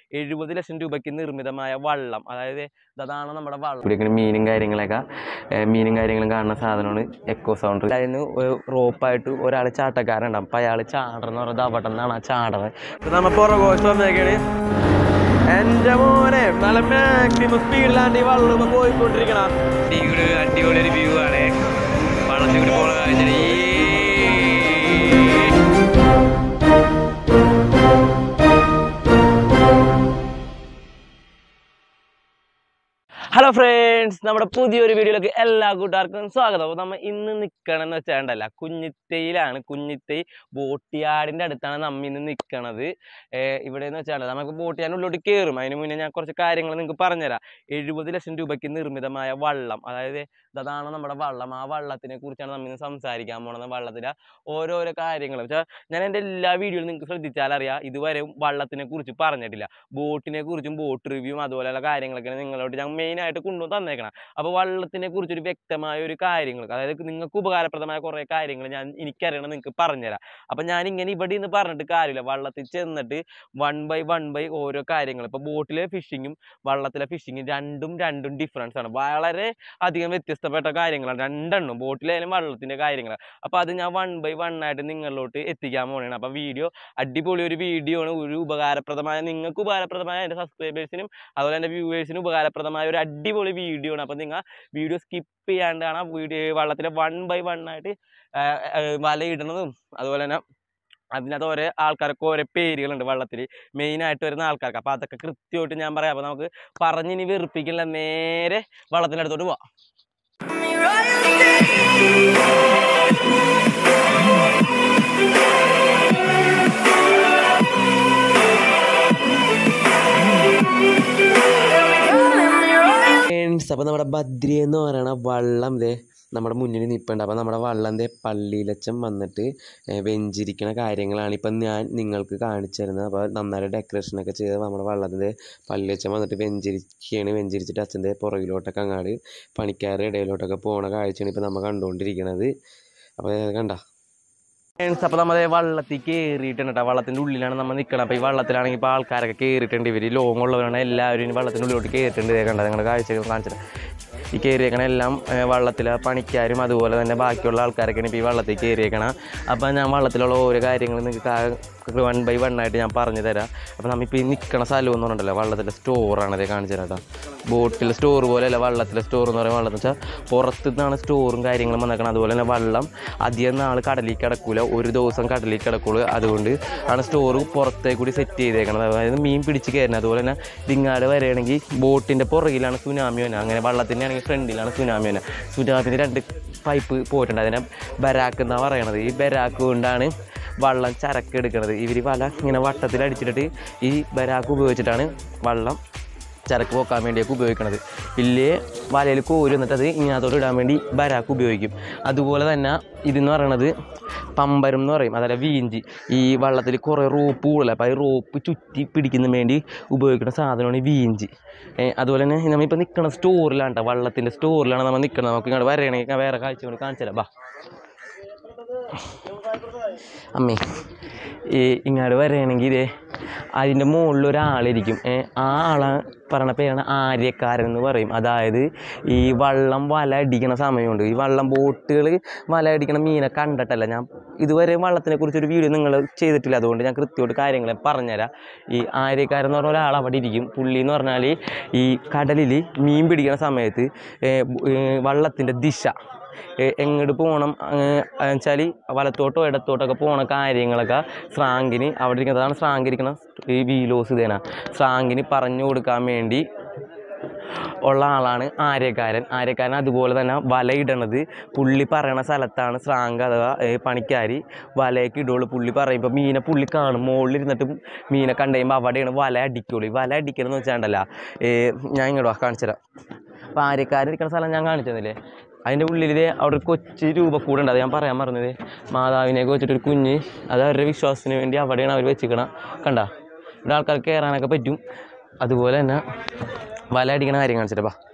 എഴുപത് ലക്ഷം രൂപയ്ക്ക് നിർമ്മിതമായ വള്ളം അതായത് അതാണ് നമ്മുടെ വള്ളം ഇവിടെയൊക്കെ മീനും കാര്യങ്ങളൊക്കെ ഏർ മീനും കാര്യങ്ങളും കാണുന്ന സാധനമാണ് എക്കോ സൗണ്ട് അതിന് റോപ്പായിട്ട് ഒരാൾ ചാട്ടക്കാരുണ്ടാവും അപ്പം അയാൾ ചാടണമെന്ന് പറയുന്നത് അവിടെ നിന്നാണ് ആ ചാടണത് ഇപ്പം നമ്മൾ പുറകോട്ട് വന്നേക്കാണ് എൻ്റെ മോനെ നല്ല മാക്സിമം സ്പീഡിലാണ് ഈ വള്ളം പോയിക്കൊണ്ടിരിക്കണം അടിപൊളി അടിപൊളി ഒരു വ്യൂ ആണ് വള്ളത്തിൽ കൂടി പോണ കാഴ്ച ഹലോ ഫ്രണ്ട്സ് നമ്മുടെ പുതിയൊരു വീഡിയോയിലേക്ക് എല്ലാ കൂട്ടുകാർക്കും സ്വാഗതം അപ്പോൾ നമ്മൾ ഇന്ന് നിൽക്കണമെന്ന് വെച്ചാണ്ടല്ല കുഞ്ഞിത്തയിലാണ് കുഞ്ഞിത്തൈ ബോട്ടിയാടിൻ്റെ അടുത്താണ് നമ്മൾ ഇന്ന് നിൽക്കണത് ഇവിടെ എന്ന് വെച്ചാൽ നമുക്ക് ബോട്ടിയാടിൻ്റെ ഉള്ളിലോട്ട് കയറും അതിന് മുന്നേ ഞാൻ കുറച്ച് കാര്യങ്ങൾ നിങ്ങൾക്ക് പറഞ്ഞുതരാം എഴുപത് ലക്ഷം രൂപയ്ക്ക് നിർമ്മിതമായ വള്ളം അതായത് അതാണ് നമ്മുടെ വള്ളം ആ വള്ളത്തിനെ കുറിച്ചാണ് നമ്മൾ ഇന്ന് സംസാരിക്കാൻ പോണത് വള്ളത്തിലെ ഓരോരോ കാര്യങ്ങൾ വെച്ചാൽ ഞാൻ എൻ്റെ എല്ലാ വീഡിയോയിലും നിങ്ങൾക്ക് ശ്രദ്ധിച്ചാൽ അറിയാം ഇതുവരെ വള്ളത്തിനെ കുറിച്ച് പറഞ്ഞിട്ടില്ല ബോട്ടിനെ കുറിച്ചും ബോട്ട് റിവ്യൂവും അതുപോലെയുള്ള കാര്യങ്ങളൊക്കെയാണ് നിങ്ങളോട് ഞാൻ മെയിൻ ആയിട്ട് കൊണ്ടുവന്ന് തന്നേക്കണം അപ്പോൾ വള്ളത്തിനെ കുറിച്ചൊരു വ്യക്തമായ ഒരു കാര്യങ്ങൾ അതായത് നിങ്ങൾക്ക് ഉപകാരപ്രദമായ കുറേ കാര്യങ്ങൾ ഞാൻ എനിക്കറിയണം നിങ്ങൾക്ക് പറഞ്ഞുതരാം അപ്പം ഞാൻ ഇങ്ങനെ ഇവിടെ നിന്ന് പറഞ്ഞിട്ട് കാര്യമില്ല വള്ളത്തിൽ ചെന്നിട്ട് വൺ ബൈ വൺ ബൈ ഓരോ കാര്യങ്ങൾ ഇപ്പോൾ ബോട്ടിലെ ഫിഷിങ്ങും വള്ളത്തിലെ ഫിഷിങ്ങും രണ്ടും രണ്ടും ഡിഫറൻസ് ആണ് വളരെ അധികം വ്യത്യസ്തപ്പെട്ട കാര്യങ്ങളാണ് രണ്ടെണ്ണം ബോട്ടിലായാലും വള്ളത്തിൻ്റെ കാര്യങ്ങൾ അപ്പോൾ അത് ഞാൻ വൺ ബൈ വൺ ആയിട്ട് നിങ്ങളിലോട്ട് എത്തിക്കാൻ പോകണതാണ് അപ്പോൾ വീഡിയോ അടിപൊളി ഒരു വീഡിയോ ആണ് ഒരു ഉപകാരപ്രദമായ നിങ്ങൾക്ക് ഉപകാരപ്രദമായ എൻ്റെ സബ്സ്ക്രൈബേഴ്സിനും അതുപോലെ എൻ്റെ വ്യൂവേഴ്സിനും ഉപകാരപ്രദമായ ഒരു അടിപൊളി വീഡിയോ ആണ് അപ്പോൾ നിങ്ങൾ വീഡിയോ സ്കിപ്പ് ചെയ്യാണ്ടാണ് വീഡിയോ വള്ളത്തിലെ വൺ ബൈ വൺ ആയിട്ട് ആ, ആ, വലയിടുന്നതും അതുപോലെ തന്നെ അതിനകത്ത് ഓരോ ആൾക്കാർക്ക് ഓരോ പേരുകളുണ്ട് വള്ളത്തിൽ മെയിനായിട്ട് വരുന്ന ആൾക്കാർക്ക് അപ്പോൾ അതൊക്കെ കൃത്യമായിട്ട് ഞാൻ പറയാം അപ്പോൾ നമുക്ക് പറഞ്ഞിനി വെറുപ്പിക്കില്ല നേരെ വള്ളത്തിൻ്റെ അടുത്തോട്ട് പോവാം ഫ്രണ്ട്സ് അപ്പോൾ നമ്മുടെ ബദ്രി എന്ന് പറയുന്ന വള്ളം ദേ നമ്മുടെ മുന്നിൽ നിൽപ്പുണ്ട് അപ്പോൾ നമ്മുടെ വള്ളം ദേ പള്ളിയിലച്ചൻ വന്നിട്ട് ഏർ വെഞ്ചിരിക്കണ കാര്യങ്ങളാണ് ഇപ്പം ഞാൻ നിങ്ങൾക്ക് കാണിച്ചു തരുന്നത് അപ്പോൾ നന്നായിട്ട് ഡെക്കറേഷനൊക്കെ ചെയ്ത് നമ്മുടെ വള്ളത്തിൻ്റെ പള്ളിയച്ചൻ വന്നിട്ട് വെഞ്ചിരിക്കുകയാണ് വെഞ്ചിരിച്ചിട്ട് അച്ഛൻ്റെ പുറകിലോട്ടൊക്കെ അങ്ങാട് പണിക്കാരുടെ ഇടയിലോട്ടൊക്കെ പോണ കാഴ്ചയാണ് ഇപ്പം നമ്മൾ കണ്ടുകൊണ്ടിരിക്കുന്നത് അപ്പോൾ കണ്ട ഫ്രണ്ട്സ് അപ്പോൾ നമ്മൾ വള്ളത്തിൽ കയറിയിട്ടുണ്ട് കേട്ടോ വള്ളത്തിൻ്റെ ഉള്ളിലാണ് നമ്മൾ നിൽക്കണം അപ്പോൾ ഈ വള്ളത്തിലാണെങ്കിൽ ഇപ്പോൾ ആൾക്കാരൊക്കെ കയറിയിട്ടുണ്ട് ഇവർ ലോങ് ഉള്ളവരാണ് എല്ലാവരും ഈ വള്ളത്തിൻ്റെ ഉള്ളിലോട്ട് കയറിയിട്ടുണ്ട് ദേ കണ്ടത് നിങ്ങളുടെ കാഴ്ചകൾ കാണിച്ചത് ഈ കയറിയേക്കണ എല്ലാം ഏർ വള്ളത്തിലെ പണിക്കാരും അതുപോലെ തന്നെ ബാക്കിയുള്ള ആൾക്കാരൊക്കെയാണ് ഇപ്പോൾ ഈ വള്ളത്തിൽ കയറിയേക്കണം അപ്പോൾ ഞാൻ വള്ളത്തിലുള്ള ഓരോ കാര്യങ്ങൾ നിങ്ങൾക്ക് വൺ ബൈ വൺ ആയിട്ട് ഞാൻ പറഞ്ഞു തരാം അപ്പോൾ നമ്മളിപ്പോൾ ഈ നിൽക്കണ സ്ഥലം എന്ന് പറഞ്ഞിട്ടുണ്ടല്ലോ വള്ളത്തിലെ സ്റ്റോറാണ് അതേ കാണിച്ചു തരാം കേട്ടോ ബോട്ടിലെ സ്റ്റോർ പോലെയല്ല വള്ളത്തിലെ സ്റ്റോർ എന്ന് പറയുമ്പോൾ വള്ളം എന്ന് വെച്ചാൽ പുറത്തു നിന്നാണ് സ്റ്റോറും കാര്യങ്ങളും വന്നേക്കണം അതുപോലെ തന്നെ വള്ളം അധികം നാൾ കടലിൽ കിടക്കൂല ഒരു ദിവസം കടലിൽ കിടക്കുള്ളൂ അതുകൊണ്ട് ആണ് സ്റ്റോർ പുറത്തേക്ക് കൂടി സെറ്റ് ചെയ്തേക്കണം അതായത് മീൻ പിടിച്ച് കയറുന്നത് അതുപോലെ തന്നെ ദിങ്ങാട് വരികയാണെങ്കിൽ ബോട്ടിൻ്റെ പുറകിലാണ് സുനാമി വന്നത് അങ്ങനെ വള്ളത്തിൻ്റെ ആണെങ്കിൽ ഫ്രണ്ടിലാണ് സുനാമി വന്നത് സുനാമിൻ്റെ രണ്ട് പൈപ്പ് പോയിട്ടുണ്ട് അതിനെ ബരാക്ക് എന്നാണ് പറയണത് ഈ ബരാക്ക് കൊണ്ടാണ് വള്ളം ചരക്ക് എടുക്കുന്നത് ഇവർ വല ഇങ്ങനെ വട്ടത്തിൽ അടിച്ചിട്ട് ഈ ബരാക്ക് ഉപയോഗിച്ചിട്ടാണ് വള്ളം ചരക്ക് പോക്കാൻ വേണ്ടിയൊക്കെ ഉപയോഗിക്കണത് വലിയ വലയിൽ കോരി വന്നിട്ട് അത് ഇങ്ങനത്തോട്ട് ഇടാൻ വേണ്ടി ബരാക്ക് ഉപയോഗിക്കും അതുപോലെ തന്നെ ഇതെന്ന് പറയണത് പമ്പരം എന്ന് പറയും അതല്ല വീഞ്ചി ഈ വള്ളത്തിൽ കുറേ റോപ്പ് കൂടുതൽ അപ്പോൾ ഈ റോപ്പ് ചുറ്റി പിടിക്കുന്ന വേണ്ടി ഉപയോഗിക്കുന്ന സാധനമാണ് ഈ വീഞ്ചി ഏ, അതുപോലെ തന്നെ നമ്മളിപ്പോൾ നിൽക്കുന്ന സ്റ്റോറിലാണ് കേട്ടോ വള്ളത്തിൻ്റെ സ്റ്റോറിലാണ് നമ്മൾ നിൽക്കുന്നത് നമുക്ക് ഇങ്ങോട്ട് വരണമെങ്കിൽ ഞാൻ വേറെ കാഴ്ച കൊണ്ട് കാണിച്ചു തരാം ബാ അമ്മേ ഈ ഇങ്ങോട്ട് വരികയാണെങ്കിൽ ഇതേ അതിൻ്റെ മുകളിൽ ഒരാളിരിക്കും ഏ, ആ ആളെ പറയണ പേരാണ് ആര്യക്കാരൻ എന്ന് പറയും അതായത് ഈ വള്ളം വല അടിക്കണ സമയമുണ്ട് ഈ വള്ളം ബോട്ടുകൾ വല അടിക്കണ മീനെ കണ്ടിട്ടല്ല ഞാൻ ഇതുവരെ വള്ളത്തിനെ കുറിച്ചൊരു വീഡിയോ നിങ്ങൾ ചെയ്തിട്ടില്ല അതുകൊണ്ട് ഞാൻ കൃത്യമായിട്ട് കാര്യങ്ങൾ പറഞ്ഞുതരാം ഈ ആര്യക്കാരൻ എന്ന് പറഞ്ഞ ഒരാൾ അവിടെ ഇരിക്കും പുള്ളി എന്ന് പറഞ്ഞാൽ ഈ കടലിൽ മീൻ പിടിക്കണ സമയത്ത് വള്ളത്തിൻ്റെ ദിശ എ- എങ്ങോട്ട് പോകണം വെച്ചാൽ വലത്തോട്ടോ ഇടത്തോട്ടൊക്കെ പോണ കാര്യങ്ങളൊക്കെ സ്രാങ്കിന് അവിടെ ഇരിക്കുന്നതാണ് സ്രാങ്ക് ഇരിക്കുന്ന ഈ വീലോസ് ഇതേന സ്രാങ്കിന് പറഞ്ഞു കൊടുക്കാൻ വേണ്ടി ഉള്ള ആളാണ് ആര്യക്കാരൻ ആര്യക്കാരൻ അതുപോലെ തന്നെ വലയിടണത് പുള്ളി പറയണ സ്ഥലത്താണ് സ്രാങ്ക് അഥവാ ഏ, പണിക്കാരി വലയൊക്കെ ഇടുള്ളൂ പുള്ളി പറയുമ്പോൾ മീനെ പുള്ളി കാണും മുകളിൽ ഇരുന്നിട്ട് മീനെ കണ്ടു കഴിയുമ്പോൾ അവിടെയാണ് വല അടിക്കുള്ളൂ ഈ വല അടിക്കണമെന്ന് വെച്ചാണ്ടല്ല ഞാൻ ഇങ്ങോട്ട് വാ കാണിച്ചുതരാം അപ്പോൾ ആര്യക്കാരൻ ഇരിക്കുന്ന സ്ഥലം ഞാൻ കാണിച്ചു തന്നില്ലേ അതിൻ്റെ ഉള്ളിൽ ദേ അവിടെ ഒരു കൊച്ചു രൂപക്കൂടെ ഉണ്ട് അത് ഞാൻ പറയാൻ പറഞ്ഞത് മാതാവിനെയൊക്കെ വെച്ചിട്ടൊരു കുഞ്ഞ് അത് അവരുടെ വിശ്വാസത്തിന് വേണ്ടി അവിടെയാണ് അവർ വെച്ചിക്കണം കണ്ട ഇവിടെ ആൾക്കാർക്ക് കയറാനൊക്കെ പറ്റും അതുപോലെ തന്നെ വല അടിക്കണ കാര്യം കാണിച്ചിട്ട് ബാ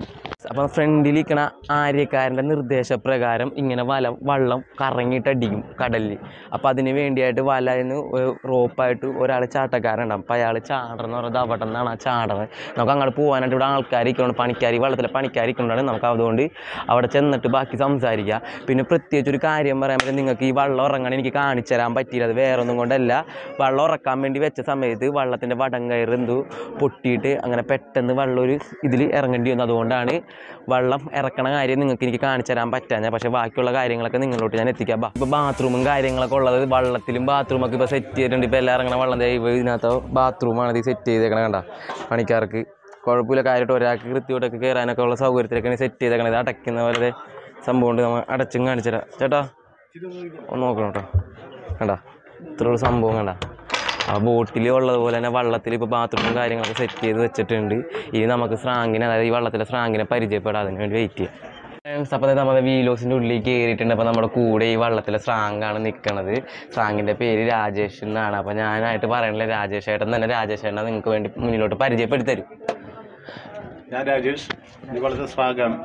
അപ്പം ഫ്രണ്ടിലിരിക്കണ ആര്യക്കാരൻ്റെ നിർദ്ദേശപ്രകാരം ഇങ്ങനെ വല വള്ളം കറങ്ങിയിട്ടടിക്കും കടലിൽ അപ്പം അതിന് വേണ്ടിയായിട്ട് വലന്ന് റോപ്പായിട്ട് ഒരാൾ ചാട്ടക്കാരുണ്ടാവും അപ്പം അയാൾ ചാടണം പറഞ്ഞത് അവിടെ നിന്നാണ് ആ ചാടണത് നമുക്ക് അങ്ങോട്ട് പോകാനായിട്ട് ഇവിടെ ആൾക്കാർ ഇരിക്കണം പണിക്കാർ വെള്ളത്തിലെ പണിക്കാർ ഇരിക്കുന്നുണ്ടാണ് നമുക്ക് അതുകൊണ്ട് അവിടെ ചെന്നിട്ട് ബാക്കി സംസാരിക്കുക പിന്നെ പ്രത്യേകിച്ച് ഒരു കാര്യം പറയാൻ പറ്റും നിങ്ങൾക്ക് ഈ വെള്ളം ഉറങ്ങാൻ എനിക്ക് കാണിച്ചു തരാൻ പറ്റിയില്ല അത് വേറെ ഒന്നും കൊണ്ടല്ല വെള്ളം ഉറക്കാൻ വേണ്ടി വെച്ച സമയത്ത് വെള്ളത്തിൻ്റെ വടം കയറ് എന്തോ പൊട്ടിയിട്ട് അങ്ങനെ പെട്ടെന്ന് വെള്ളം ഒരു ഇതിൽ ഇറങ്ങേണ്ടി വന്നു അതുകൊണ്ടാണ് വെള്ളം ഇറക്കണ കാര്യം നിങ്ങൾക്ക് എനിക്ക് കാണിച്ചു തരാൻ പറ്റാഞ്ഞ പക്ഷേ ബാക്കിയുള്ള കാര്യങ്ങളൊക്കെ നിങ്ങളോട്ട് ഞാൻ എത്തിക്കാം ബാ ഇപ്പോൾ ബാത്റൂമും കാര്യങ്ങളൊക്കെ ഉള്ളത് വെള്ളത്തിലും ബാത്റൂമൊക്കെ ഇപ്പോൾ സെറ്റ് ചെയ്തിട്ടുണ്ട് ഇപ്പോൾ എല്ലാം ഇറങ്ങണ വെള്ളം ദേ ഇവ ഇതിനകത്ത് ബാത്റൂമാണ് ഇത് സെറ്റ് ചെയ്തേക്കണ കണ്ട പണിക്കാർക്ക് കുഴപ്പമില്ല കാര്യമായിട്ട് ഒരാൾക്ക് കൃത്യമായിട്ടൊക്കെ കയറാനൊക്കെ ഉള്ള സൗകര്യത്തിലൊക്കെയാണ് സെറ്റ് ചെയ്തേക്കണത് ഇത് അടയ്ക്കുന്ന പോലെ സംഭവം ഉണ്ട് നമ്മൾ അടച്ചും കാണിച്ചു തരാം ചേട്ടാ ഒന്ന് നോക്കണം കേട്ടോ കണ്ട ഇത്ര ഒരു സംഭവം കണ്ട ആ ബോട്ടിൽ ഉള്ളതുപോലെ തന്നെ വള്ളത്തിൽ ഇപ്പോൾ ബാത്റൂമും കാര്യങ്ങളൊക്കെ സെറ്റ് ചെയ്ത് വെച്ചിട്ടുണ്ട് ഇനി നമുക്ക് സ്രാങ്കിനെ അതായത് ഈ വള്ളത്തിലെ സ്രാങ്കിനെ പരിചയപ്പെടാം അതിന് വേണ്ടി വെയിറ്റ് ചെയ്യാം ഫ്രണ്ട്സ് അപ്പോൾ നമ്മുടെ വീലോസിൻ്റെ ഉള്ളിൽ കയറിയിട്ടുണ്ട് അപ്പോൾ നമ്മുടെ കൂടെ ഈ വള്ളത്തിലെ സ്രാങ്കാണ് നിൽക്കുന്നത് സ്രാങ്കിൻ്റെ പേര് രാജേഷ് എന്നാണ് അപ്പോൾ ഞാനായിട്ട് പറയണില്ല രാജേഷ് ഏട്ടൻ തന്നെ രാജേഷ് ഏട്ടനെ നിങ്ങൾക്ക് വേണ്ടി മുന്നിലോട്ട് പരിചയപ്പെടുത്തി തരും ഞാൻ രാജേഷ് ഇത് വളരെ സ്വാഗതം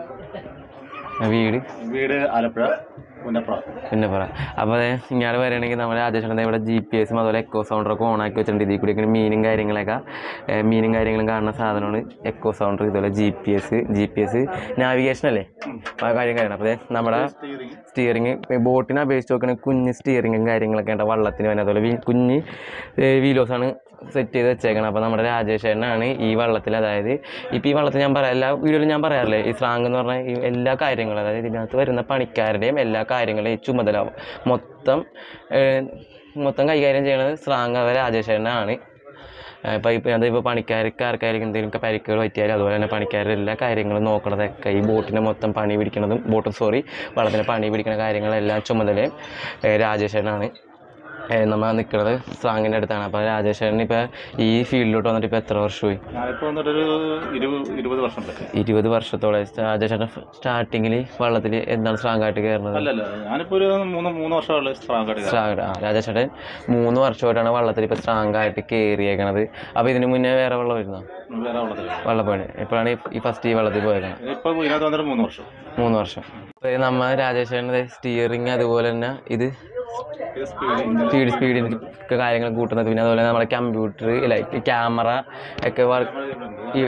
വീട് വീട് ആലപ്പുഴ പുന്നപ്ര പിന്നെ പറ അപ്പോൾ ഇങ്ങോട്ട് വരികയാണെങ്കിൽ നമ്മുടെ രാജേഷ് ഇവിടെ ജി പി എസും അതുപോലെ എക്കോ സൗണ്ടറൊക്കെ ഓൺ ആക്കി വെച്ചിട്ടുണ്ട് ഇതിൽ കൂടി ഇങ്ങനെ മീനും കാര്യങ്ങളൊക്കെ ഏഹ് മീനും കാര്യങ്ങളും കാണുന്ന സാധനമാണ് എക്കോ സൗണ്ടർ ഇതുപോലെ G P S G P S navigation അല്ലേ ആ കാര്യം കാര്യമാണ് അപ്പോൾ നമ്മുടെ സ്റ്റിയറിംഗ് സ്റ്റിയറിങ് ബോട്ടിനെ അപേക്ഷിച്ച് നോക്കുകയാണെങ്കിൽ കുഞ്ഞ് സ്റ്റിയറിങ്ങും കാര്യങ്ങളൊക്കെ ഉണ്ട് വള്ളത്തിന് വേണ്ടി അതുപോലെ വീ- കുഞ്ഞ് വീലോസാണ് സെറ്റ് ചെയ്ത് വെച്ചേക്കണം അപ്പോൾ നമ്മുടെ രാജേഷേട്ടനാണ് ഈ വള്ളത്തിൽ അതായത് ഇപ്പോൾ ഈ വള്ളത്തിൽ ഞാൻ പറയാം എല്ലാ വീഡിയോയിലും ഞാൻ പറയാറില്ലേ ഈ സ്രാങ്ക് എന്ന് പറഞ്ഞാൽ ഈ എല്ലാ കാര്യങ്ങളും അതായത് ഇതിനകത്ത് വരുന്ന പണിക്കാരുടെയും എല്ലാ കാര്യങ്ങളും ഈ ചുമതല മൊത്തം ഏഹ്, മൊത്തം കൈകാര്യം ചെയ്യണത് സ്രാങ്ക് അതായത് രാജേഷേട്ടനാണ് ഇപ്പോൾ ഇപ്പോൾ അതിപ്പോൾ പണിക്കാർക്ക് ആർക്കായിരിക്കും എന്തെങ്കിലും പരിക്കുകൾ പറ്റിയാലും അതുപോലെ തന്നെ പണിക്കാരുടെ എല്ലാ കാര്യങ്ങളും നോക്കണതൊക്കെ ഈ ബോട്ടിനെ മൊത്തം പണി പിടിക്കണതും ബോട്ട് സോറി വള്ളത്തിന് പണി പിടിക്കുന്ന കാര്യങ്ങളെല്ലാം ചുമതലയും ഏഹ് രാജേഷേട്ടനാണ് ഏഹ് നമ്മൾ നിൽക്കുന്നത് സ്രാങ്ങിൻ്റെ അടുത്താണ് അപ്പോൾ രാജേഷേട്ടൻ ഇപ്പോൾ ഈ ഫീൽഡിലോട്ട് വന്നിട്ട് ഇപ്പോൾ എത്ര വർഷമായി ഞാനിപ്പോൾ വന്നിട്ടൊരു ഇരുപത് ഇരുപത് വർഷം ഉണ്ട് ഇരുപത് വർഷത്തോളം രാജേഷേട്ടൻ സ്റ്റാർട്ടിങ്ങിൽ വള്ളത്തിൽ എന്താണ് സ്രാങ്കായിട്ട് കയറുന്നത് അല്ലല്ല ഞാനിപ്പോൾ ഒരു മൂന്ന് മൂന്ന് വർഷമുള്ള സ്ട്രാങ്ക് സ്ട്രാങ് ആ രാജേഷേട്ടൻ മൂന്ന് വർഷമായിട്ടാണ് വള്ളത്തിൽ ഇപ്പോൾ സ്ട്രാങ്കായിട്ട് കയറിയേക്കണത് അപ്പോൾ ഇതിന് മുന്നേ വേറെ വെള്ളം വരുന്നോ വേറെ ഉള്ളതില്ല വള്ളപ്പോണ് ഇപ്പോഴാണ് ഈ- ഈ ഫസ്റ്റ് ഈ വെള്ളത്തിൽ പോയേക്കണം ഇപ്പോൾ ഇതിനകത്ത് വന്നിട്ട് മൂന്ന് വർഷം മൂന്ന് വർഷം അപ്പോൾ ഇത് നമ്മ രാജേഷേട്ടൻ്റെ സ്റ്റിയറിങ് അതുപോലെ തന്നെ ഇത് ഇത് സ്പീഡ് ഇഞ്ചിൻ സ്പീഡ് സ്പീഡിന് കാര്യങ്ങൾ കൂട്ടുന്നത് പിന്നെ അതുപോലെ നമ്മുടെ കമ്പ്യൂട്ടർ ലൈക്ക് ക്യാമറ ഒക്കെ വർക്ക് ഈ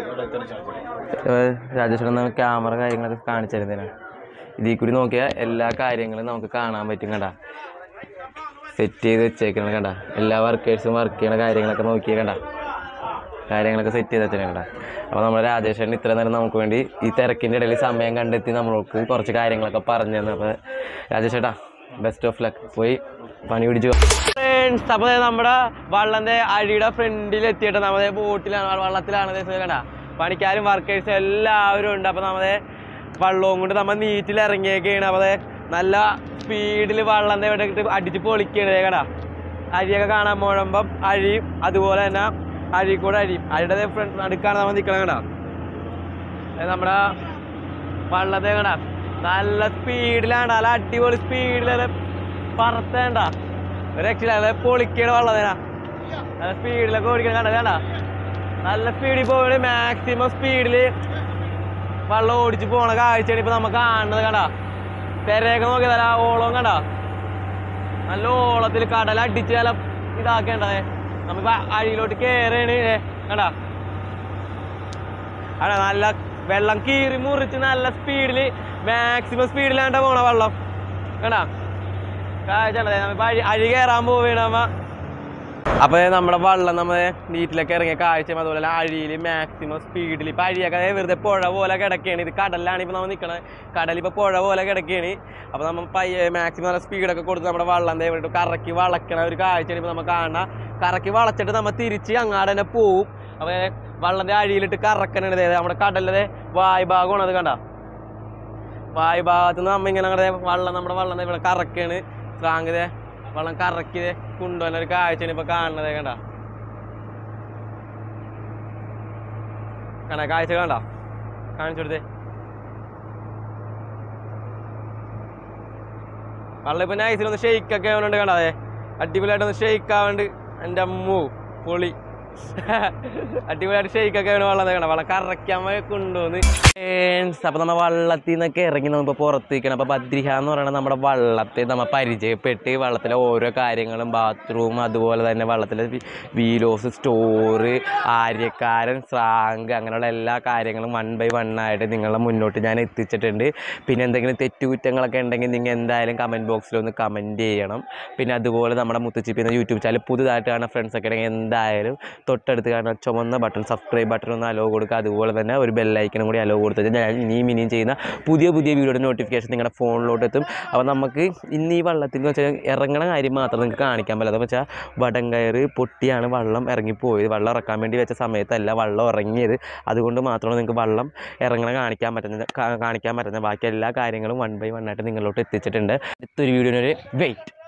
രാജേഷേട്ടൻ നമുക്ക് ക്യാമറ കാര്യങ്ങളൊക്കെ കാണിച്ചു തരുന്നതിനാണ് ഇതിൽ കൂടി നോക്കിയാൽ എല്ലാ കാര്യങ്ങളും നമുക്ക് കാണാൻ പറ്റും കണ്ട സെറ്റ് ചെയ്ത് വെച്ചേക്കണം കണ്ട എല്ലാ വർക്കേഴ്സും വർക്ക് ചെയ്യണ കാര്യങ്ങളൊക്കെ നോക്കിയാൽ കണ്ട കാര്യങ്ങളൊക്കെ സെറ്റ് ചെയ്ത് വെച്ചിട്ടുണ്ട് കണ്ട അപ്പോൾ നമ്മുടെ രാജേഷേട്ടൻ ഇത്ര നേരം നമുക്ക് വേണ്ടി ഈ തിരക്കിൻ്റെ ഇടയിൽ സമയം കണ്ടെത്തി നമ്മൾക്ക് കുറച്ച് കാര്യങ്ങളൊക്കെ പറഞ്ഞു തന്നു അപ്പോൾ രാജേഷേട്ടാ ബെസ്റ്റ് ഓഫ് ലക്ക് പോയി പണി പിടിച്ചു ഫ്രണ്ട്സ് അപ്പോൾ നമ്മുടെ വള്ളൻ്റെ അഴിയുടെ ഫ്രണ്ടിൽ എത്തിയിട്ട് നമ്മുടെ ബോട്ടിലാണ് വള്ളത്തിലാണ് ദേ കണ്ട പണിക്കാരും വർക്കേഴ്സും എല്ലാവരും ഉണ്ട് അപ്പോൾ നമ്മുടെ വള്ളവും കൊണ്ട് നമ്മൾ നീറ്റിൽ ഇറങ്ങിയൊക്കെയാണ് അപ്പോൾ ദേ നല്ല സ്പീഡിൽ വള്ളം ദേ ഇവിടെ ഇട്ട് അടിച്ച് പൊളിക്കുകയാണ് ദേ കണ്ട അരിയൊക്കെ കാണാൻ പോകുമ്പം അഴിയും അതുപോലെ തന്നെ അഴി കൂടെ അഴിയും അഴിയുടെ ഫ്രണ്ട് നടുക്കാണ് നമ്മൾ നിൽക്കണം കണ്ട ദേ നമ്മുടെ വള്ളത്തെ കണ്ട നല്ല സ്പീഡിലാണ് നല്ല അടിപൊളി സ്പീഡിൽ പറത്തേണ്ട ഒരു രക്ഷയില്ല നല്ല പൊളിക്കണ വള്ളതേനാ നല്ല സ്പീഡിലൊക്കെ ഓടിക്കണം കണ്ട കണ്ട നല്ല സ്പീഡിൽ പോകണ മാക്സിമം സ്പീഡിൽ വള്ളം ഓടിച്ച് പോണ കാഴ്ചയാണ് ഇപ്പൊ നമുക്ക് കാണുന്നത് കണ്ട പെരയൊക്കെ നോക്കി നല്ല ഓളം കണ്ട നല്ല ഓളത്തിൽ കടൽ അടിച്ച് നല്ല ഇതാക്കേണ്ടതേ നമ്മിപ്പോ അഴിയിലോട്ട് കേറാണ് കണ്ട അടാ നല്ല വെള്ളം കീറി മുറിച്ച് നല്ല സ്പീഡിൽ മാക്സിമം സ്പീഡിലാണ്ട പോണ വെള്ളം കണ്ടാ കാഴ്ച നമ്മ അഴി അഴി കയറാൻ പോവുകയാണ് നമ്മ അപ്പൊ നമ്മുടെ വെള്ളം നമ്മ നീറ്റിലൊക്കെ ഇറങ്ങിയ കാഴ്ചയും അതുപോലെ തന്നെ അഴിയിൽ മാക്സിമം സ്പീഡിൽ ഇപ്പൊ അഴിയൊക്കെ ദേ വെറുതെ പുഴ പോലെ കിടക്കുകയാണ് ഇത് കടലിലാണ് ഇപ്പൊ നമ്മൾ നിൽക്കണത് കടൽ ഇപ്പൊ പുഴ പോലെ കിടക്കുകയാണ് അപ്പൊ നമ്മൾ പയ്യെ മാക്സിമം നല്ല സ്പീഡൊക്കെ കൊടുത്ത് നമ്മുടെ വെള്ളം ദേ ഇവിടെ കറക്കി വളക്കണ ഒരു കാഴ്ചയാണ് ഇപ്പൊ നമ്മൾ കാണുക കറക്കി വളച്ചിട്ട് നമ്മൾ തിരിച്ച് അങ്ങാട് തന്നെ പോവും അപ്പൊ വള്ളന്റെ അഴിയിലിട്ട് കറക്കണത് ദേ നമ്മുടെ കടലിലെ വായ് ഭാഗമാണ് അത് കണ്ട വായ് ഭാഗത്ത് നിന്ന് നമ്മ ഇങ്ങനെ അങ്ങടെ വള്ളം നമ്മുടെ വള്ളം ദേ ഇവിടെ കറക്കാണ് സ്രാങ്കിതേ വള്ളം കറക്കി ദേ കൊണ്ടുവന്ന ഒരു കാഴ്ചയാണ് ഇപ്പൊ കാണുന്നത് കണ്ട കണ്ട കാഴ്ച കണ്ട കാണിച്ചു കൊടുത്തേ വള്ളം ഇപ്പൊ നൈസിലൊന്ന് ഷെയ്ക്ക് ഒക്കെ ആവുന്നുണ്ട് കണ്ടാതെ അടിപൊളിയായിട്ടൊന്ന് ഷെയ്ക്ക് ആവുന്നുണ്ട് എൻ്റെ അമ്മു പൊളി അടിപൊളിയായിട്ട് ഷെയ്ക്കൊക്കെ വേണം വെള്ളം തേക്കണം വെള്ളം കറക്കാൻ കൊണ്ടുവന്ന് അപ്പോൾ നമ്മൾ വള്ളത്തിൽ നിന്നൊക്കെ ഇറങ്ങി നമ്മൾ പുറത്ത് നിൽക്കണം അപ്പോൾ ബദ്രിഹ എന്ന് പറയുന്നത് നമ്മുടെ വള്ളത്തെ നമ്മൾ പരിചയപ്പെട്ട് വള്ളത്തിലെ ഓരോ കാര്യങ്ങളും ബാത്റൂം അതുപോലെ തന്നെ വള്ളത്തിലെ വീലോസ് സ്റ്റോറ് ആര്യക്കാരൻ സ്രാങ്ക് അങ്ങനെയുള്ള എല്ലാ കാര്യങ്ങളും വൺ ബൈ വൺ ആയിട്ട് നിങ്ങളുടെ മുന്നോട്ട് ഞാൻ എത്തിച്ചിട്ടുണ്ട് പിന്നെ എന്തെങ്കിലും തെറ്റുകുറ്റങ്ങളൊക്കെ ഉണ്ടെങ്കിൽ നിങ്ങൾ എന്തായാലും കമൻറ്റ് ബോക്സിൽ ഒന്ന് കമൻറ്റ് ചെയ്യണം പിന്നെ അതുപോലെ നമ്മുടെ മുത്തുച്ചിപ്പി എന്ന യൂട്യൂബ് ചാനൽ പുതുതായിട്ട് കാണുന്ന ഫ്രണ്ട്സ് ഒക്കെ ഉണ്ടെങ്കിൽ എന്തായാലും തൊട്ടടുത്ത് കാണുന്ന ചുമന്ന ബട്ടൺ സബ്സ്ക്രൈബ് ബട്ടൺ ഒന്ന് അലോ കൊടുക്കുക അതുപോലെ തന്നെ ഒരു ബെല്ലൈക്കനും കൂടി അലോ കൊടുത്തിട്ട് ഞാൻ ഇനിയും ഇനിയും ചെയ്യുന്ന പുതിയ പുതിയ വീഡിയോയുടെ നോട്ടിഫിക്കേഷൻ നിങ്ങളുടെ ഫോണിലോട്ട് എത്തും അപ്പോൾ നമുക്ക് ഇന്ന് ഈ വള്ളത്തിൽ എന്ന് വെച്ചാൽ ഇറങ്ങണ കാര്യം മാത്രം നിങ്ങൾക്ക് കാണിക്കാൻ പറ്റില്ല അതെന്ന് വെച്ചാൽ വടം കയറ് പൊട്ടിയാണ് വള്ളം ഇറങ്ങിപ്പോയത് വള്ളം ഇറക്കാൻ വേണ്ടി വെച്ച സമയത്തല്ല വള്ളം ഇറങ്ങിയത് അതുകൊണ്ട് മാത്രമാണ് നിങ്ങൾക്ക് വള്ളം ഇറങ്ങണ കാണിക്കാൻ പറ്റുന്നത് കാ- കാണിക്കാൻ പറ്റുന്നത് ബാക്കി എല്ലാ കാര്യങ്ങളും വൺ ബൈ വൺ ആയിട്ട് നിങ്ങളിലോട്ട് എത്തിച്ചിട്ടുണ്ട് അടുത്തൊരു വീഡിയോനൊരു വെയിറ്റ്